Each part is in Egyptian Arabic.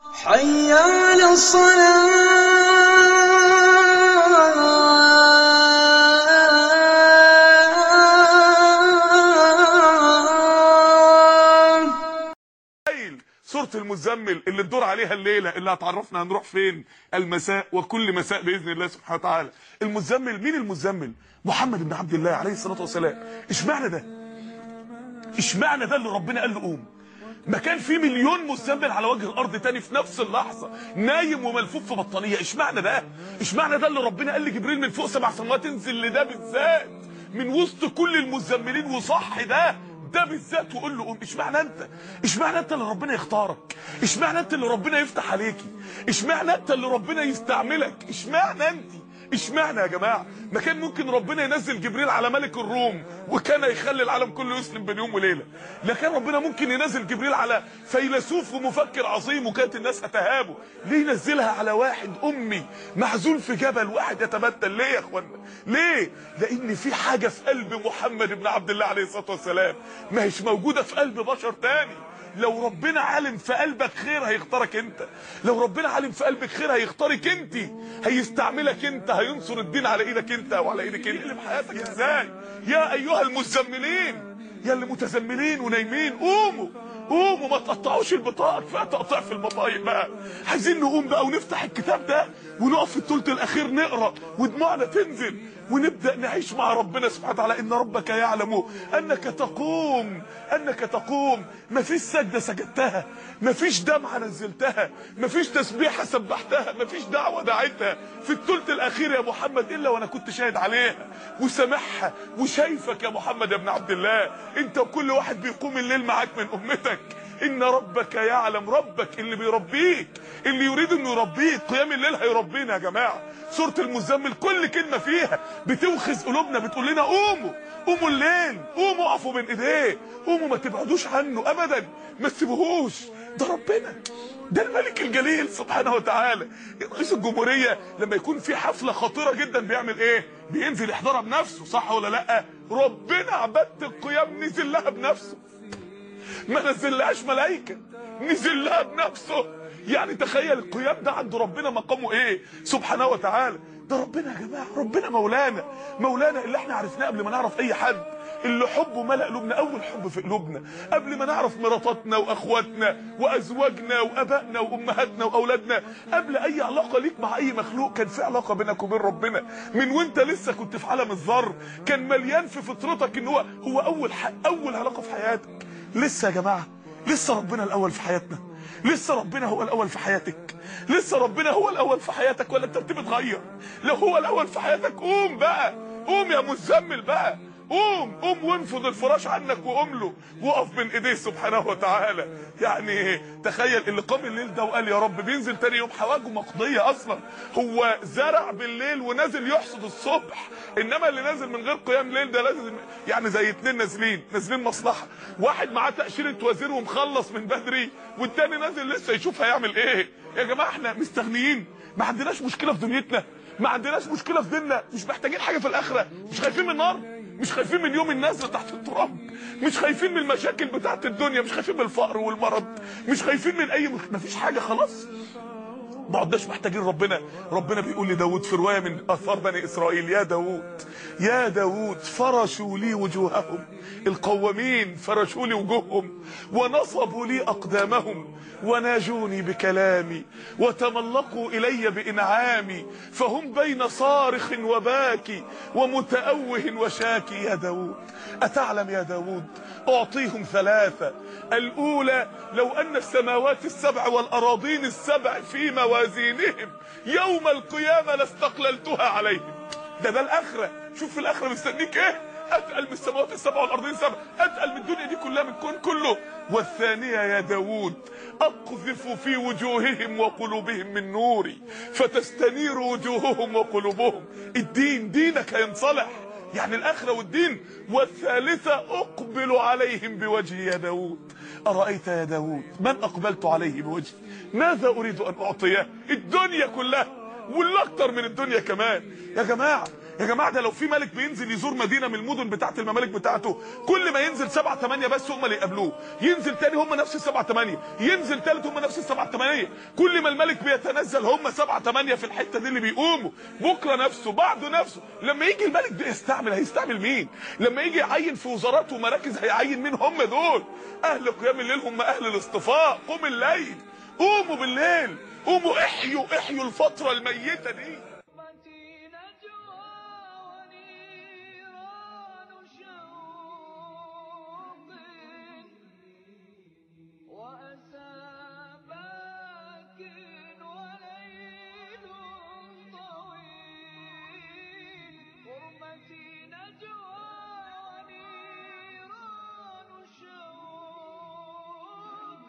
حي على الصلاة الليل سورة المزمل اللي الدور عليها الليلة اللي هتعرفنا هنروح فين المساء وكل مساء بإذن الله سبحانه وتعالى المزمل مين المزمل محمد بن عبد الله عليه الصلاة والسلام اشمعنى ده اشمعنى ده اللي ربنا قال له قوم ما كان في مليون مزمل على وجه الارض تاني في نفس اللحظه نايم وملفوف في بطانيه اشمعنى ده اشمعنى ده اللي ربنا قال لجبريل من فوق سبع سماوات انزل لده بالذات من وسط كل المزملين وصح ده ده بالذات وقول له قوم اشمعنى انت اشمعنى انت اللي ربنا يختارك اشمعنى انت اللي ربنا يفتح عليكي اشمعنى انت اللي ربنا يستعملك اشمعنى انت اشمعنى يا جماعه ما كان ممكن ربنا ينزل جبريل على ملك الروم وكان يخلي العالم كله يسلم بين يوم وليله لكن ربنا ممكن ينزل جبريل على فيلسوف ومفكر عظيم وكانت الناس هتهابه ليه ينزلها على واحد امي معزول في جبل واحد يتبتل ليه يا اخوانا ليه لان في حاجه في قلب محمد بن عبد الله عليه الصلاه والسلام ما هيش موجوده في قلب بشر تاني لو ربنا عالم في قلبك خير هيختارك انت لو ربنا عالم في قلبك خير هيختارك انت هيستعملك انت هينصر الدين على ايدك انت وعلى ايدك انت يقلب حياتك ازاي يا ايها المزملين يا اللي متزملين ونايمين قوموا قوموا ما تقطعوش البطاقه كفايه تقطيع في البطايق بقى عايزين نقوم بقى ونفتح الكتاب ده ونقف في الثلث الاخير نقرا ودموعنا تنزل ونبدا نعيش مع ربنا سبحانه وتعالى ان ربك يعلم انك تقوم انك تقوم مفيش سجده سجدتها مفيش دمعه نزلتها مفيش تسبيحه سبحتها مفيش دعوه دعيتها في الثلث الاخير يا محمد الا وانا كنت شاهد عليها وسامعها وشايفك يا محمد يا ابن عبد الله انت وكل واحد بيقوم الليل معاك من امتك ان ربك يعلم ربك اللي بيربيك اللي يريد انه يربيك قيام الليل هيربينا يا جماعه سوره المزمل كل كلمه فيها بتوخز قلوبنا بتقول لنا قوموا قوموا الليل قوموا اقفوا بين ايديه قوموا ما تبعدوش عنه ابدا ما تسيبوهوش ده ربنا ده الملك الجليل سبحانه وتعالى رئيس الجمهوريه لما يكون في حفله خطيره جدا بيعمل ايه بينزل يحضرها بنفسه صح ولا لا ربنا عباده القيام نزل لها بنفسه ما نزلهاش ملائكه نزل لها بنفسه يعني تخيل القيام ده عند ربنا مقامه ايه سبحانه وتعالى ده ربنا يا جماعه ربنا مولانا مولانا اللي احنا عرفناه قبل ما نعرف اي حد اللي حبه ملأ قلوبنا اول حب في قلوبنا قبل ما نعرف مراتاتنا واخواتنا وازواجنا وابائنا وامهاتنا واولادنا قبل اي علاقه ليك مع اي مخلوق كان في علاقه بينك وبين ربنا من وانت لسه كنت في عالم الذر كان مليان في فطرتك ان هو هو اول ح... اول علاقه في حياتك لسه يا جماعه لسه ربنا الاول في حياتنا لسه ربنا هو الاول في حياتك لسه ربنا هو الاول في حياتك ولا الترتيب اتغير لو هو الاول في حياتك قوم بقى قوم يا مزمل بقى قوم قوم وانفض الفراش عنك وقوم له وقف بين ايديه سبحانه وتعالى يعني تخيل اللي قام الليل ده وقال يا رب بينزل تاني يوم حواجه مقضيه اصلا هو زرع بالليل ونازل يحصد الصبح انما اللي نازل من غير قيام ليل ده لازم يعني زي اتنين نازلين نازلين مصلحه واحد معاه تاشيره وزير ومخلص من بدري والتاني نازل لسه يشوف هيعمل ايه يا جماعه احنا مستغنيين ما عندناش مشكله في دنيتنا ما عندناش مشكله في ديننا مش محتاجين حاجه في الاخره مش خايفين من النار مش خايفين من يوم النزل تحت التراب مش خايفين من المشاكل بتاعت الدنيا مش خايفين من الفقر والمرض مش خايفين من اي مش... مفيش حاجه خلاص ما عدناش محتاجين ربنا ربنا بيقول لداود في روايه من اثار بني اسرائيل يا داود يا داود فرشوا لي وجوههم القوامين فرشوا لي وجوههم ونصبوا لي اقدامهم وناجوني بكلامي وتملقوا الي بانعامي فهم بين صارخ وباكي ومتأوه وشاكي يا داود اتعلم يا داود اعطيهم ثلاثه الاولى لو ان السماوات السبع والاراضين السبع في موازينهم يوم القيامه لاستقللتها عليهم ده ده الاخره شوف في الاخره مستنيك ايه اتقل من السماوات السبع والارضين السبع اتقل من الدنيا دي كلها من الكون كله والثانيه يا داود اقذف في وجوههم وقلوبهم من نوري فتستنير وجوههم وقلوبهم الدين دينك هينصلح يعني الاخره والدين والثالثه اقبل عليهم بوجهي يا داود ارايت يا داود من اقبلت عليه بوجهي ماذا اريد ان اعطيه الدنيا كلها واللي اكتر من الدنيا كمان يا جماعه يا جماعه ده لو في ملك بينزل يزور مدينه من المدن بتاعت الممالك بتاعته كل ما ينزل سبعة ثمانية بس هم اللي يقابلوه ينزل تاني هم نفس السبعة ثمانية ينزل تالت هم نفس السبعة ثمانية كل ما الملك بيتنزل هم سبعة ثمانية في الحته دي اللي بيقوموا بكره نفسه بعده نفسه لما يجي الملك ده يستعمل هيستعمل مين لما يجي يعين في وزارات ومراكز هيعين مين هم دول اهل قيام الليل هم اهل الاصطفاء قوم الليل قوموا بالليل قوموا احيوا احيوا الفتره الميته دي أمتي نجوى ونيران شوق وأسى باك وليل طويل غربتي نجوى ونيران شوق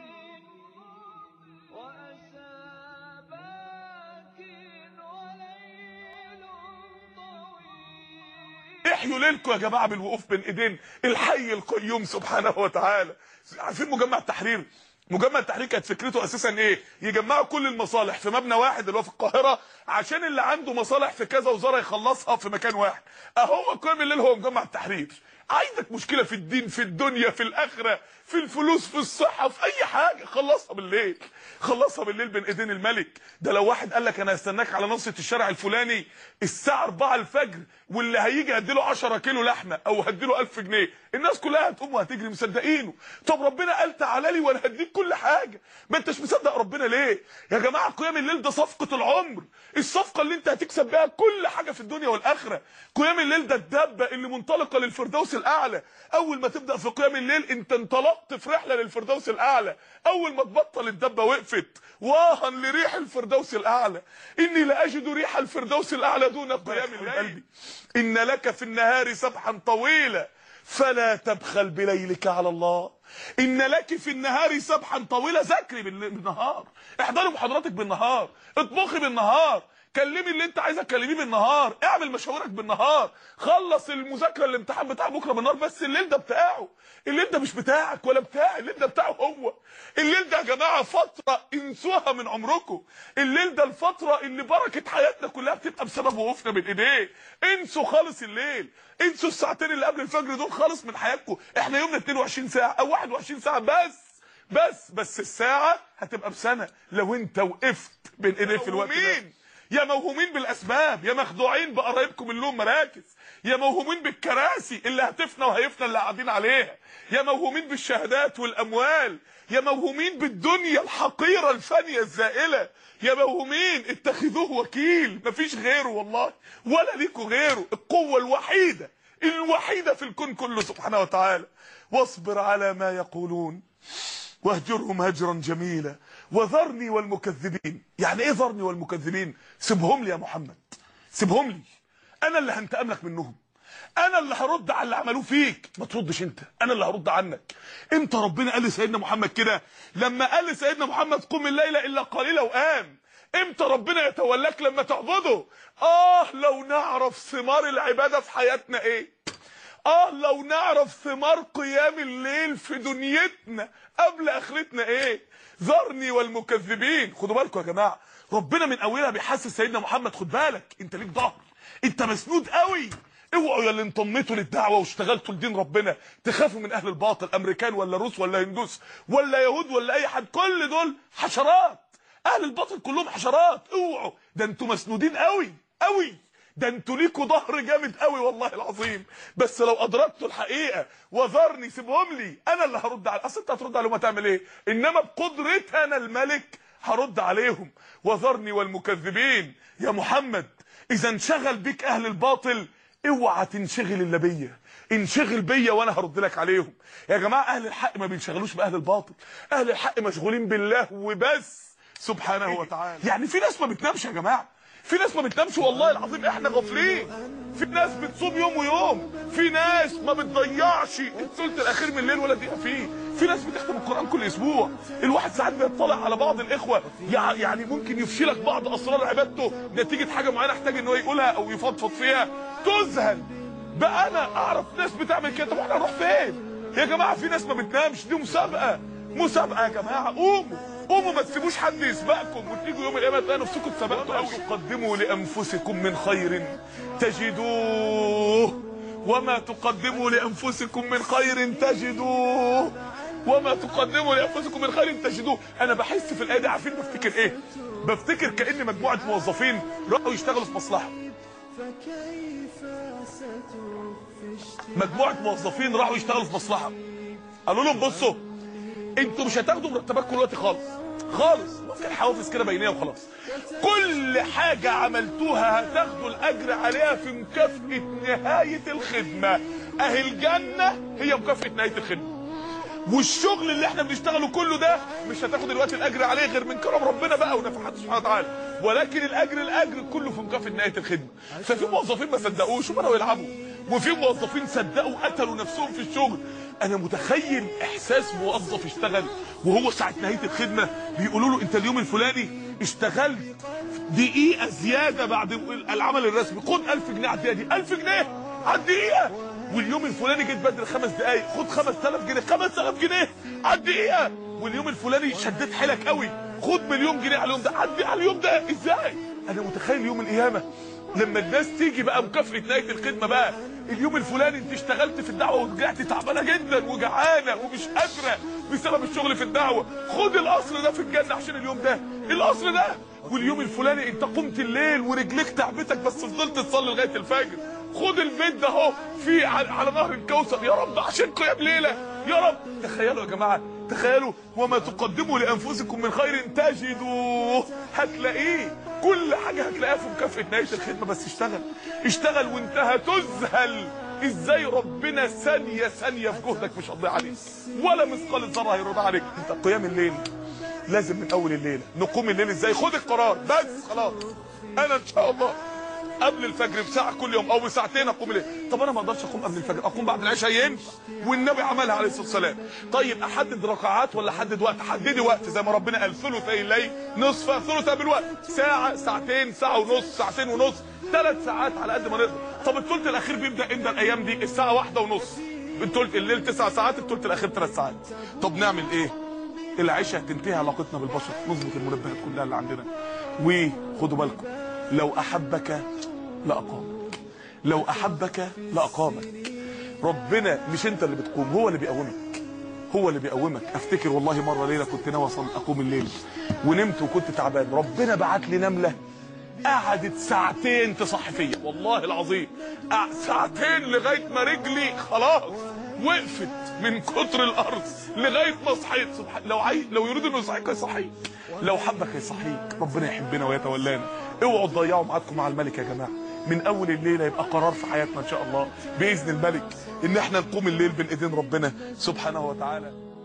وأسى باك وليل طويل احيوا ليلكم يا جماعه بالوقوف بين ايدين الحي القيوم سبحانه وتعالى عارفين مجمع التحرير مجمع التحرير كانت فكرته اساسا ايه يجمعوا كل المصالح في مبنى واحد اللي هو في القاهره عشان اللي عنده مصالح في كذا وزاره يخلصها في مكان واحد اهو قيام الليل هو مجمع التحرير عندك مشكله في الدين في الدنيا في الاخره في الفلوس في الصحه في اي حاجه خلصها بالليل خلصها بالليل بين ايدين الملك ده لو واحد قال لك انا هستناك على نصة الشارع الفلاني الساعه 4 الفجر واللي هيجي هديله 10 كيلو لحمه او هديله 1000 جنيه الناس كلها هتقوم وهتجري مصدقينه طب ربنا قال تعالى لي وانا هديك كل حاجه ما انتش مصدق ربنا ليه يا جماعه قيام الليل ده صفقه العمر الصفقه اللي انت هتكسب بيها كل حاجه في الدنيا والاخره قيام الليل ده الدبه اللي منطلقه للفردوس الاعلى اول ما تبدا في قيام الليل انت انطلقت في رحله للفردوس الاعلى اول ما تبطل الدبه وقفت واها لريح الفردوس الاعلى اني لاجد ريح الفردوس الاعلى دون قيام الليل ان لك في النهار سبحا طويلا فلا تبخل بليلك على الله ان لك في النهار سبحا طويلا ذاكري بالل- بالنهار احضري محاضراتك بالنهار اطبخي بالنهار كلمي اللي انت عايزه تكلميه بالنهار اعمل مشاورك بالنهار خلص المذاكره الامتحان بتاع بكره بالنهار بس الليل ده بتاعه الليل ده مش بتاعك ولا بتاعي الليل ده بتاعه هو الليل ده يا جماعه فتره انسوها من عمركم الليل ده الفتره اللي بركه حياتنا كلها بتبقى بسبب وقوفنا بين ايديه انسوا خالص الليل انسوا الساعتين اللي قبل الفجر دول خالص من حياتكم احنا يومنا 22 ساعه او 21 ساعه بس بس بس الساعه هتبقى بسنه لو انت وقفت بين ايديه في الوقت ده يا موهومين بالاسباب يا مخدوعين بقرايبكم اللي لهم مراكز يا موهومين بالكراسي اللي هتفنى وهيفنى اللي قاعدين عليها يا موهومين بالشهادات والاموال يا موهومين بالدنيا الحقيره الفانيه الزائله يا موهومين اتخذوه وكيل مفيش غيره والله ولا ليكوا غيره القوه الوحيده الوحيده في الكون كله سبحانه وتعالى واصبر على ما يقولون واهجرهم هجرا جميلا وذرني والمكذبين يعني ايه ذرني والمكذبين سيبهم لي يا محمد سيبهم لي انا اللي هنتقم لك منهم انا اللي هرد على اللي عملوه فيك ما تردش انت انا اللي هرد عنك امتى ربنا قال لسيدنا محمد كده لما قال لسيدنا محمد قم الليل الا قليلا وقام امتى ربنا يتولاك لما تعبده اه لو نعرف ثمار العباده في حياتنا ايه اه لو نعرف ثمار قيام الليل في دنيتنا قبل اخرتنا ايه ذرني والمكذبين خدوا بالكم يا جماعه ربنا من اولها بيحسس سيدنا محمد خد بالك انت ليك ظهر انت مسنود قوي اوعوا يا اللي انضميتوا للدعوه واشتغلتوا لدين ربنا تخافوا من اهل الباطل امريكان ولا روس ولا هندوس ولا يهود ولا اي حد كل دول حشرات اهل الباطل كلهم حشرات اوعوا ده انتوا مسنودين قوي قوي ده انتوا ليكوا ظهر جامد قوي والله العظيم بس لو ادركتوا الحقيقه وذرني سيبهم لي انا اللي هرد على اصل انت هترد عليهم هتعمل ايه انما بقدرتي انا الملك هرد عليهم وذرني والمكذبين يا محمد اذا انشغل بيك اهل الباطل اوعى تنشغل الا بيا انشغل بيا وانا هرد لك عليهم يا جماعه اهل الحق ما بينشغلوش باهل الباطل اهل الحق مشغولين بالله وبس سبحانه وتعالى يعني في ناس ما بتنامش يا جماعه في ناس ما بتنامش والله العظيم احنا غافلين في ناس بتصوم يوم ويوم في ناس ما بتضيعش الثلث الاخير من الليل ولا دقيقه فيه في ناس بتختم القران كل اسبوع الواحد ساعات بيطلع على بعض الاخوه يع- يعني ممكن يفشلك بعض اسرار عبادته نتيجه حاجه معينه احتاج ان هو يقولها او يفضفض فيها تذهل بقى انا اعرف ناس بتعمل كده طب احنا هنروح فين يا جماعه في ناس ما بتنامش دي مسابقه مسابقه يا جماعه قوموا قوموا ما تسيبوش حد يسبقكم وتيجوا يوم القيامه تلاقوا نفسكم اتسبقتوا او تقدموا لانفسكم من خير تجدوه وما تقدموا لانفسكم من خير تجدوه وما تقدموا لانفسكم من خير تجدوه انا بحس في الايه دي عارفين بفتكر ايه بفتكر كان مجموعه موظفين راحوا يشتغلوا في مصلحه مجموعه موظفين راحوا يشتغلوا في مصلحه قالوا لهم بصوا انتوا مش هتاخدوا مرتباتكم دلوقتي خالص خالص ممكن حوافز كده بينيه وخلاص كل حاجة عملتوها هتاخدوا الأجر عليها في مكافأة نهاية الخدمة أهي الجنة هي مكافأة نهاية الخدمة والشغل اللي احنا بنشتغله كله ده مش هتاخد دلوقتي الاجر عليه غير من كرم ربنا بقى ونفحات سبحانه وتعالى ولكن الاجر الاجر كله في مكافاه نهايه الخدمه ففي موظفين ما صدقوش وبداوا يلعبوا وفي موظفين صدقوا قتلوا نفسهم في الشغل انا متخيل احساس موظف اشتغل وهو ساعه نهايه الخدمه بيقولوا له انت اليوم الفلاني اشتغلت دقيقه زياده بعد العمل الرسمي خد 1000 جنيه على الدقيقه دي 1000 جنيه على الدقيقه واليوم الفلاني جيت بدري خمس دقايق خد 5000 جنيه 5000 جنيه على الدقيقه واليوم الفلاني شديت حيلك قوي خد مليون جنيه على اليوم ده عدي على اليوم ده ازاي انا متخيل يوم القيامه لما الناس تيجي بقى مكافاه نهايه الخدمه بقى اليوم الفلاني انت اشتغلت في الدعوه ورجعت تعبانه جدا وجعانه ومش قادره بسبب الشغل في الدعوه خد القصر ده في الجنه عشان اليوم ده القصر ده واليوم الفلاني انت قمت الليل ورجليك تعبتك بس فضلت تصلي لغايه الفجر خد البيت ده اهو في على, على نهر الكوثر يا رب عشان قيام ليله يا رب تخيلوا يا جماعه تخيلوا وما تقدموا لانفسكم من خير تجدوه هتلاقيه كل حاجه هتلاقيها في مكافاه نهايه الخدمه بس اشتغل اشتغل وانت هتذهل ازاي ربنا ثانيه ثانيه في جهدك مش هتضيع عليك ولا مثقال ذره هيرضى عليك انت قيام الليل لازم من اول الليله نقوم الليل ازاي خد القرار بس خلاص انا ان شاء الله قبل الفجر بساعه كل يوم او بساعتين اقوم الليل طب انا ما اقدرش اقوم قبل الفجر اقوم بعد العشاء ينفع والنبي عملها عليه الصلاه والسلام طيب احدد ركعات ولا احدد وقت حددي وقت زي ما ربنا قال ثلثي الليل نصف ثلث بالوقت ساعه ساعتين ساعه ونص ساعتين ونص ثلاث ساعات على قد ما نقدر طب الثلث الاخير بيبدا امتى الايام دي الساعه واحدة ونص الثلث الليل تسع ساعات الثلث الاخير ثلاث ساعات طب نعمل ايه العشاء تنتهي علاقتنا بالبشر نظبط المنبهات كلها اللي عندنا وخدوا بالكم لو احبك لاقامك لو احبك لاقامك ربنا مش انت اللي بتقوم هو اللي بيقومك هو اللي بيقومك افتكر والله مره ليله كنت ناوي أصل- اقوم الليل ونمت وكنت تعبان ربنا بعت لي نمله قعدت ساعتين تصحي فيا والله العظيم قع- ساعتين لغايه ما رجلي خلاص وقفت من كتر الارض لغايه ما صحيت سبحان لو عاي... لو يريد انه يصحيك هيصحيك لو حبك هيصحيك ربنا يحبنا ويتولانا اوعوا تضيعوا ميعادكم مع الملك يا جماعه من اول الليله يبقى قرار في حياتنا ان شاء الله باذن الملك ان احنا نقوم الليل بين ايدين ربنا سبحانه وتعالى